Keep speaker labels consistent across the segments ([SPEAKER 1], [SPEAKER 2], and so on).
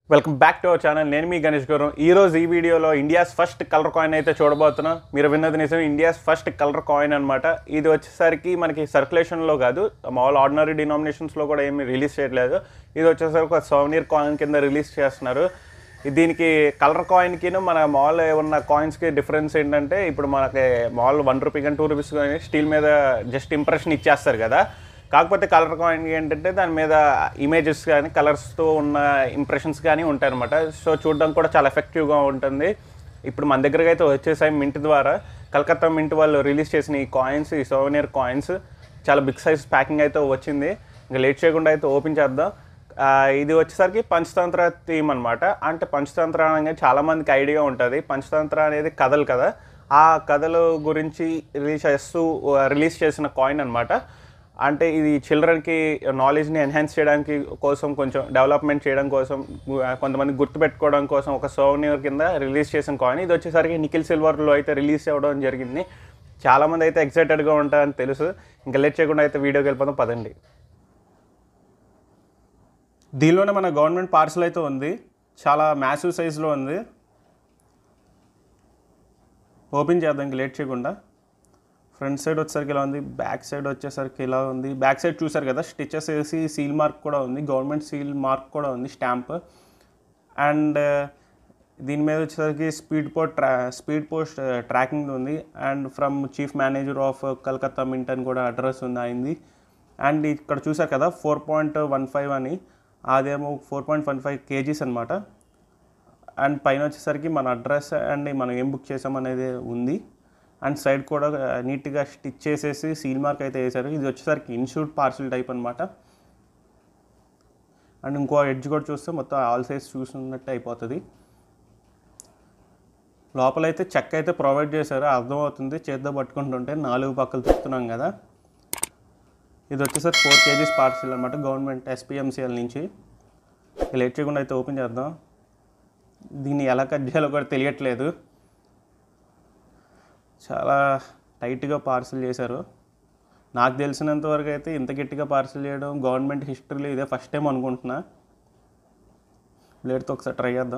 [SPEAKER 1] welcome back to our channel నేను మీ గణేష్ గౌరవ్ ఈ రోజు ఈ వీడియోలో ఇండియాస్ ఫస్ట్ కలర్ కాయిన్ అయితే చూడబోతున్నా మీరు విన్నది నిజం ఇండియాస్ ఫస్ట్ కలర్ కాయిన్ అనమాట ఇది వచ్చేసరికి మనకి సర్క్యులేషన్లో కాదు మామూలు ఆర్డినరీ డినామినేషన్స్లో కూడా ఏమి రిలీజ్ చేయట్లేదు ఇది వచ్చేసరికి ఒక సోవనీర్ కాయిన్ కింద రిలీజ్ చేస్తున్నారు ఇది దీనికి కలర్ కాయిన్కి మన మాల్ ఉన్న కాయిన్స్కి డిఫరెన్స్ ఏంటంటే ఇప్పుడు మనకి మాల్ వన్ రూపీ కానీ టూ రూపీస్ కానీ స్టీల్ మీద జస్ట్ ఇంప్రెషన్ ఇచ్చేస్తారు కదా కాకపోతే కలర్ కాయిన్ ఏంటంటే దాని మీద ఇమేజెస్ కానీ కలర్స్తో ఉన్న ఇంప్రెషన్స్ కానీ ఉంటాయి అనమాట సో చూడడం కూడా చాలా ఎఫెక్టివ్గా ఉంటుంది ఇప్పుడు మన దగ్గరకు అయితే వచ్చేసాయి మింట్ ద్వారా కలకత్తా మింట్ వాళ్ళు రిలీజ్ చేసిన ఈ కాయిన్స్ ఈ సోవనియర్ కాయిన్స్ చాలా బిగ్ సైజ్ ప్యాకింగ్ అయితే వచ్చింది ఇంకా లేట్ చేయకుండా అయితే ఓపెన్ చేద్దాం ఆ, ఇది వచ్చేసరికి పంచతంత్ర థీమ్ అనమాట అంటే పంచతంత్ర అనగా చాలా మందికి ఐడియా ఉంటుంది పంచతంత్ర అనేది కథలు కదా ఆ కథల గురించి రిలీజ్ చేస్తూ రిలీజ్ చేసిన కాయిన్ అనమాట అంటే ఇది చిల్డ్రన్కి నాలెడ్జ్ని ఎన్హాన్స్ చేయడానికి కోసం కొంచెం డెవలప్మెంట్ చేయడం కోసం గు- కొంతమంది గుర్తుపెట్టుకోవడం కోసం ఒక సోవనియర్ కింద రిలీజ్ చేసిన కాయిన్ ఇది వచ్చేసరికి నిఖిల్ సిల్వర్లో అయితే రిలీజ్ అవ్వడం జరిగింది చాలామంది అయితే ఎక్సైటెడ్గా ఉంటారని తెలుసు ఇంకా లేట్ చేయకుండా అయితే వీడియోకి వెళ్ళిపోదాం పదండి దీనిలోనే మన గవర్నమెంట్ పార్సల్ అయితే ఉంది చాలా మ్యాసివ్ సైజులో ఉంది ఓపెన్ చేద్దాం ఇంక లేట్ చేయకుండా ఫ్రంట్ సైడ్ వచ్చేసరికి ఇలా ఉంది బ్యాక్ సైడ్ వచ్చేసరికి ఇలా ఉంది బ్యాక్ సైడ్ చూసారు కదా స్టిచెస్ వేసి సీల్ మార్క్ కూడా ఉంది గవర్నమెంట్ సీల్ మార్క్ కూడా ఉంది స్టాంప్ అండ్ దీని మీద వచ్చేసరికి స్పీడ్ పోస్ట్ ట్రా స్పీడ్ పోస్ట్ ట్రాకింగ్ ఉంది and from chief manager of Calcutta mint అని కూడా అడ్రస్ ఉంది అయింది అండ్ ఇక్కడ చూసారు కదా ఫోర్ పాయింట్ వన్ ఫైవ్ అని అదేమో four point one five kgs అనమాట అండ్ పైన వచ్చేసరికి మన అడ్రస్ అండ్ మనం ఏం బుక్ చేసాం అనేది ఉంది అండ్ సైడ్ కూడా నీట్గా స్టిచ్ చేసేసి సీల్ మార్క్ అయితే వేశారు ఇది వచ్చేసరికి ఇన్షూట్ పార్సల్ టైప్ అనమాట అండ్ ఇంకో ఎడ్జ్ కూడా చూస్తే మొత్తం ఆల్ సైజ్ చూసినట్టు అయిపోతుంది లోపలైతే చెక్క అయితే ప్రొవైడ్ చేశారు అర్థమవుతుంది చేత్తో పట్టుకుంటుంటే నాలుగు పక్కలు తిప్పుతున్నాం కదా ఇది వచ్చేసరికి ఫోర్ కేజీస్ పార్సిల్ అనమాట గవర్నమెంట్ ఎస్పీఎంసీఎల్ నుంచి లేట్ చేయకుండా అయితే ఓపెన్ చేద్దాం దీన్ని ఎలా కట్ చేయాలో కూడా తెలియట్లేదు చాలా టైట్గా పార్సిల్ చేశారు నాకు తెలిసినంత వరకు అయితే ఇంత గట్టిగా పార్సిల్ చేయడం గవర్నమెంట్ హిస్టరీలో ఇదే ఫస్ట్ టైం అనుకుంటున్నా బ్లేడ్తో ఒకసారి ట్రై చేద్దాం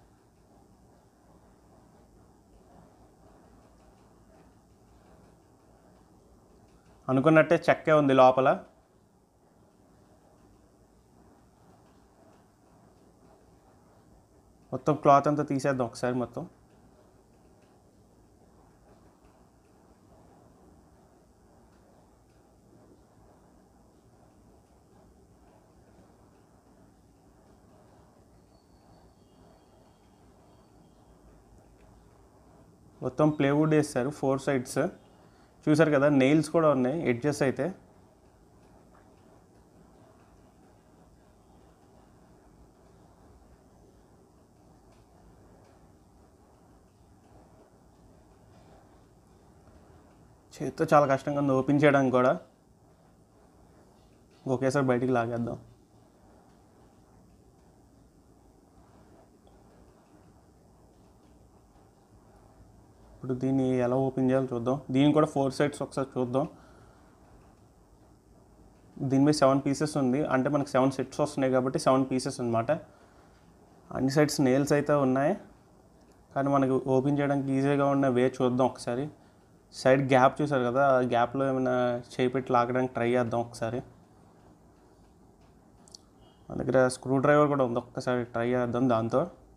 [SPEAKER 1] అనుకున్నట్టే చెక్కే ఉంది లోపల మొత్తం క్లాత్ అంతా తీసేద్దాం ఒకసారి మొత్తం మొత్తం ప్లేవుడ్ వేస్తారు ఫోర్ సైడ్స్ చూసారు కదా నెయిల్స్ కూడా ఉన్నాయి ఎడ్జెస్ అయితే చేతితో చాలా కష్టంగా ఉంది ఓపెన్ చేయడానికి కూడా ఒకేసారి బయటికి లాగేద్దాం ఇప్పుడు దీన్ని ఎలా ఓపెన్ చేయాలో చూద్దాం దీన్ని కూడా ఫోర్ సైడ్స్ ఒకసారి చూద్దాం దీని మీద సెవెన్ పీసెస్ ఉంది అంటే మనకి సెవెన్ సెట్స్ వస్తున్నాయి కాబట్టి సెవెన్ పీసెస్ అనమాట అన్ని సైడ్స్ నేల్స్ అయితే ఉన్నాయి కానీ మనకి ఓపెన్ చేయడానికి ఈజీగా ఉన్న వే చూద్దాం ఒకసారి సైడ్ గ్యాప్ చూసారు కదా ఆ గ్యాప్లో ఏమైనా చేయి పెట్టి లాగడానికి ట్రై చేద్దాం ఒకసారి మన దగ్గర స్క్రూ డ్రైవర్ కూడా ఉంది ఒక్కసారి ట్రై చేద్దాం దాంతో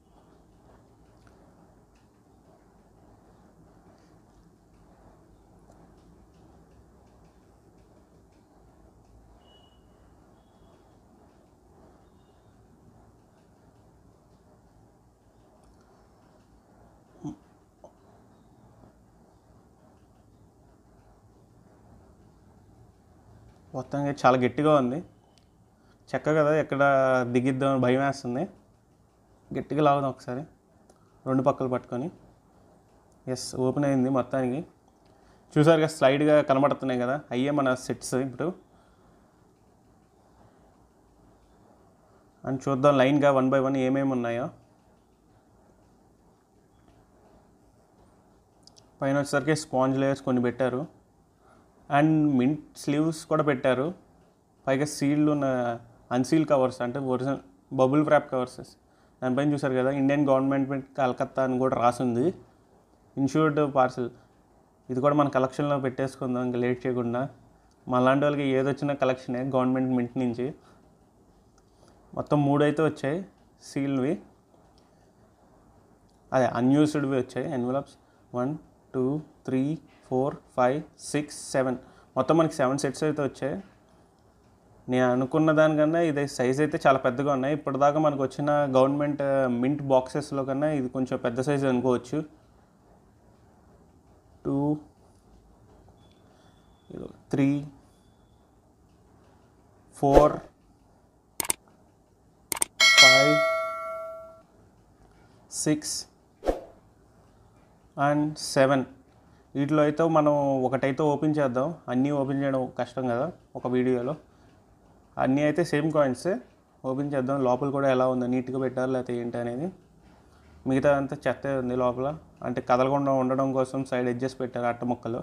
[SPEAKER 1] మొత్తంగా చాలా గట్టిగా ఉంది చెక్క కదా ఎక్కడ దిగిద్దాం అని భయం వేస్తుంది గట్టిగా లాగుదాం ఒకసారి రెండు పక్కలు పట్టుకొని ఎస్ ఓపెన్ అయింది మొత్తానికి చూసారుగా స్లైడ్గా కనబడుతున్నాయి కదా అయ్యే మన సెట్స్ ఇప్పుడు అని చూద్దాం లైన్గా వన్ బై వన్ ఏమేమి ఉన్నాయో పైన వచ్చేసరికి స్పాంజ్ లేయర్స్ కొన్ని పెట్టారు అండ్ మింట్ స్లీవ్స్ కూడా పెట్టారు పైగా సీల్డ్ ఉన్న అన్సీల్ కవర్స్ అంటే ఒరిజినల్ బబుల్ వ్రాప్ కవర్స్ దానిపైన చూసారు కదా ఇండియన్ గవర్నమెంట్ కలకత్తా అని కూడా రాసింది ఇన్సూర్డ్ పార్సల్ ఇది కూడా మన కలెక్షన్లో పెట్టేసుకుందాం ఇంకా లేట్ చేయకుండా మా లాంటి వాళ్ళకి ఏది వచ్చినా కలెక్షనే గవర్నమెంట్ మింట్ నుంచి మొత్తం మూడు అయితే వచ్చాయి సీల్వి అదే అన్యూస్డ్వి వచ్చాయి envelopes one two three four five six seven మొత్తం మనకి సెవెన్ సెట్స్ అయితే వచ్చాయి నేను అనుకున్న దానికన్నా ఇది సైజ్ అయితే చాలా పెద్దగా ఉన్నాయి ఇప్పటిదాకా మనకు వచ్చిన గవర్నమెంట్ మింట్ బాక్సెస్లో కన్నా ఇది కొంచెం పెద్ద సైజ్ అనుకోవచ్చు two three four five six and seven వీటిలో అయితే మనం ఒకటైతే ఓపెన్ చేద్దాం అన్నీ ఓపెన్ చేయడం కష్టం కదా ఒక వీడియోలో అన్నీ అయితే సేమ్ కాయిన్స్ ఓపెన్ చేద్దాం లోపల కూడా ఎలా ఉందో నీట్గా పెట్టారు లేకపోతే ఏంటి అనేది మిగతా అంతా చెత్త ఉంది లోపల అంటే కదలకుండా ఉండడం కోసం సైడ్ ఎడ్జెస్ పెట్టారు అట్ట ముక్కలు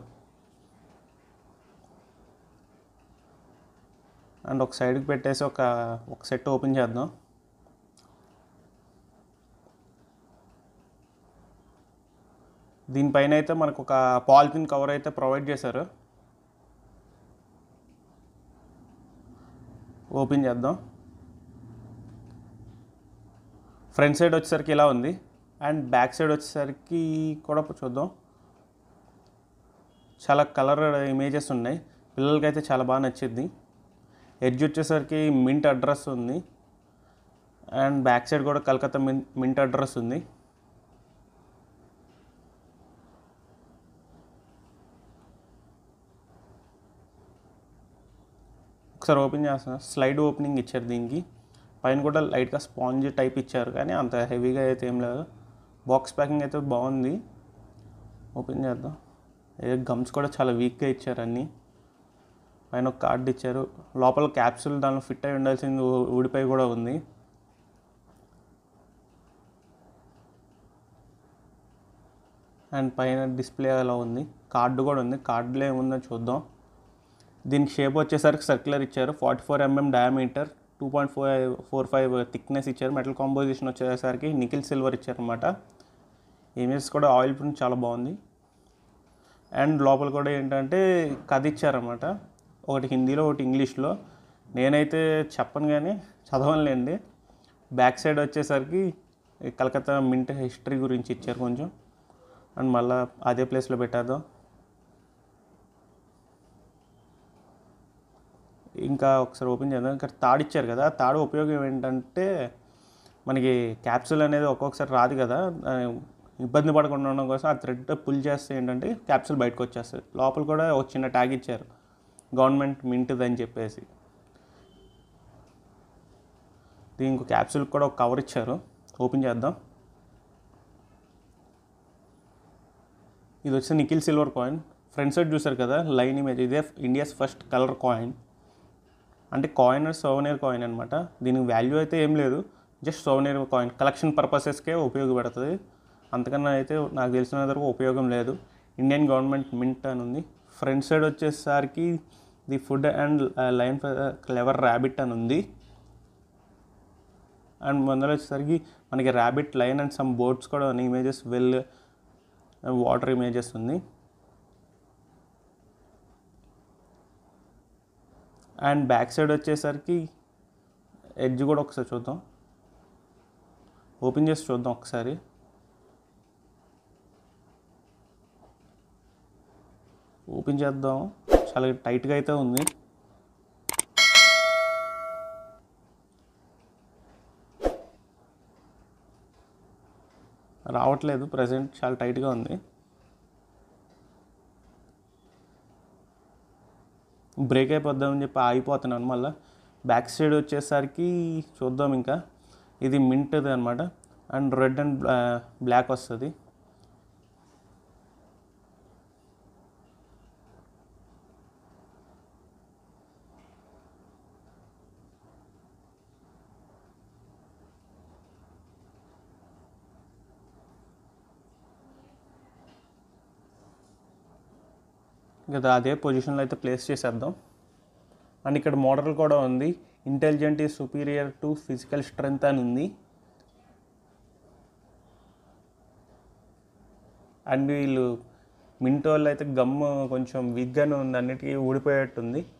[SPEAKER 1] అండ్ ఒక సైడ్కి పెట్టేసి ఒక ఒక సెట్ ఓపెన్ చేద్దాం దీనిపైన అయితే మనకు ఒక పాలిథిన్ కవర్ అయితే ప్రొవైడ్ చేశారు ఓపెన్ చేద్దాం ఫ్రంట్ సైడ్ వచ్చేసరికి ఇలా ఉంది అండ్ బ్యాక్ సైడ్ వచ్చేసరికి కూడా చూద్దాం చాలా కలర్ ఇమేజెస్ ఉన్నాయి పిల్లలకైతే చాలా బాగా నచ్చింది ఎడ్జ్ వచ్చేసరికి మింట్ అడ్రస్ ఉంది అండ్ బ్యాక్ సైడ్ కూడా కలకత్తా మిన్ మింట్ అడ్రస్ ఉంది ఒకసారి ఓపెన్ చేస్తున్నా స్లైడ్ ఓపెనింగ్ ఇచ్చారు దీనికి పైన కూడా లైట్గా స్పాంజ్ టైప్ ఇచ్చారు కానీ అంత హెవీగా అయితే ఏం లేదు బాక్స్ ప్యాకింగ్ అయితే బాగుంది ఓపెన్ చేద్దాం ఏ గమ్స్ కూడా చాలా వీక్గా ఇచ్చారు అన్నీ పైన ఒక కార్డ్ ఇచ్చారు లోపల క్యాప్సూల్ దానిలో ఫిట్ అయి ఉండాల్సింది ఊ- ఊడిపోయి కూడా ఉంది అండ్ పైన డిస్ప్లే అలా ఉంది కార్డు కూడా ఉంది కార్డులో ఏముందో చూద్దాం దీనికి షేప్ వచ్చేసరికి సర్క్యులర్ ఇచ్చారు forty four mm diameter two point four four five thickness ఇచ్చారు మెటల్ కాంపోజిషన్ వచ్చేసరికి నికిల్ సిల్వర్ ఇచ్చారనమాట ఇమేజెస్ కూడా ఆయిల్ ప్రింట్ చాలా బాగుంది అండ్ లోపల కూడా ఏంటంటే కథ ఇచ్చారనమాట ఒకటి హిందీలో ఒకటి ఇంగ్లీష్లో నేనైతే చెప్పను కానీ చదవనులేండి బ్యాక్ సైడ్ వచ్చేసరికి ఈ కలకత్తా మింట్ హిస్టరీ గురించి ఇచ్చారు కొంచెం అండ్ మళ్ళీ అదే ప్లేస్లో పెట్టేద్దాం ఇంకా ఒకసారి ఓపెన్ చేద్దాం ఇక్కడ తాడు ఇచ్చారు కదా తాడు ఉపయోగం ఏంటంటే మనకి క్యాప్సూల్ అనేది ఒక్కొక్కసారి రాదు కదా ఆ, ఇబ్బంది పడకుండా ఉండడం కోసం ఆ థ్రెడ్ పుల్ చేస్తే ఏంటంటే క్యాప్సూల్ బయటకు వచ్చేస్తుంది లోపల కూడా ఒక చిన్న ట్యాగ్ ఇచ్చారు గవర్నమెంట్ మింట్ది అని చెప్పేసి దీనికి క్యాప్సూల్ కూడా ఒక కవర్ ఇచ్చారు ఓపెన్ చేద్దాం ఇది వచ్చి nickel silver coin front side చూసారు కదా లైన్ ఇమేజ్ ఇదే ఇండియాస్ ఫస్ట్ కలర్ కాయిన్ అంటే కాయిన్ సోవనీర్ కాయిన్ అనమాట దీనికి వాల్యూ అయితే ఏం లేదు జస్ట్ సోవనీర్ కాయిన్ కలెక్షన్ పర్పసెస్కే ఉపయోగపడుతుంది అంతకన్నా అయితే నాకు తెలిసిన వరకు ఉపయోగం లేదు ఇండియన్ గవర్నమెంట్ మింట్ అని ఉంది ఫ్రంట్ సైడ్ వచ్చేసరికి the food and line clever rabbit అని ఉంది అండ్ ముందర వచ్చేసరికి మనకి rabbit line and some boards కూడా ఉన్నాయి ఇమేజెస్ వెల్ వాటర్ ఇమేజెస్ ఉంది అండ్ బ్యాక్ సైడ్ వచ్చేసరికి ఎడ్జ్ కూడా ఒకసారి చూద్దాం ఓపెన్ చేసి చూద్దాం ఒకసారి ఓపెన్ చేద్దాం చాలా టైట్గా అయితే ఉంది రావట్లేదు ప్రజెంట్ చాలా టైట్గా ఉంది బ్రేక్ అయిపోద్దామని చెప్పి ఆగిపోతున్నాను మళ్ళీ బ్యాక్ సైడ్ వచ్చేసరికి చూద్దాం ఇంకా ఇది మింట్ది అనమాట అండ్ రెడ్ అండ్ బ్లాక్ వస్తుంది ఇంకా అదే పొజిషన్లో అయితే ప్లేస్ చేసేద్దాం అండ్ ఇక్కడ మోడల్ కూడా ఉంది intelligent is superior to physical strength అని ఉంది అండ్ వీళ్ళు మింటో వాళ్ళు అయితే గమ్ కొంచెం వీక్గానే ఉంది అన్నిటికీ ఊడిపోయేట్టుంది